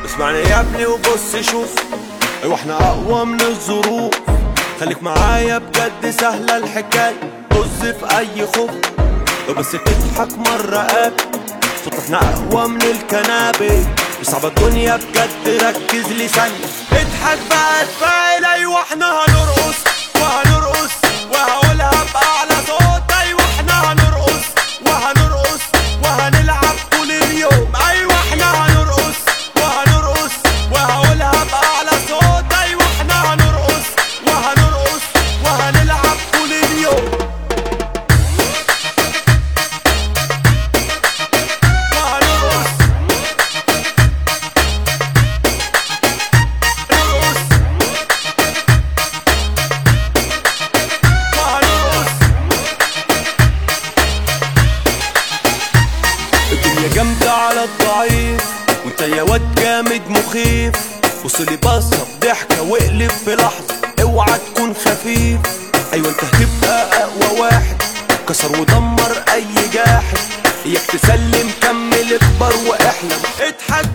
اسمعني يا ابني وبص شوف ايوه احنا اقوى من الظروف خليك معايا بجد سهلة الحكاية طز في اي خوف لو بس تضحك مرة قاب صوت احنا اقوى من الكنابي صعبة الدنيا بجد ركز لي ثانية اضحك بقى اتفاعل ايوه احنا هنرقص وهنرقص وهقولها بأعلى صوت ايوه احنا هنرقص وهنرقص وهنلعب طول اليوم ايوه احنا هنرقص وهنرقص وهقولها بأعلى صوت ايوه احنا هنرقص وهنرقص وهنلعب طول اليوم وهنرقص نرقص وهنرقص الدنيا جامدة على الضعيف وانت يا واد جامد مخيف وصلي بصة بضحكة واقلب في لحظة اوعى تكون خفيف ايوه انت هتبقى اقوى واحد كسر ودمر اي جاحد اياك تسلم كمل اكبر واحلم اضحك